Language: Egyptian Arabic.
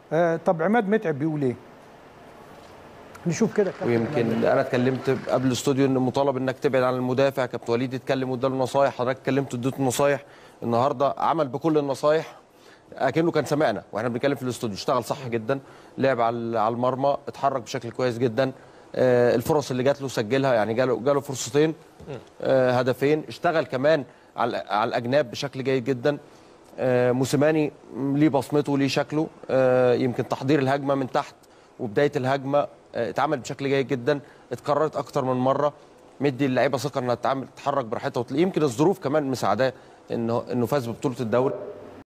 آه طب عماد متعب بيقول ايه نشوف كده كابتن عماد ويمكن انا اتكلمت قبل الاستوديو ان مطالب انك تبعد عن المدافع كابتن وليد اتكلم واداله نصايح حضرتك اتكلمت واديته نصايح النهارده عمل بكل النصايح اكنه كان سمعنا واحنا بنتكلم في الاستوديو اشتغل صح جدا لعب على على المرمى اتحرك بشكل كويس جدا آه، الفرص اللي جات له سجلها يعني جاله جاله فرصتين آه، هدفين اشتغل كمان على على الاجناب بشكل جيد جدا آه، موسيماني ليه بصمته ليه شكله آه، يمكن تحضير الهجمه من تحت وبدايه الهجمه آه، اتعمل بشكل جيد جدا اتكررت اكتر من مره مدي اللعيبه ثقه انها تتعامل تتحرك براحتها وتلاقي يمكن الظروف كمان مساعداه انه انه فاز ببطوله الدوري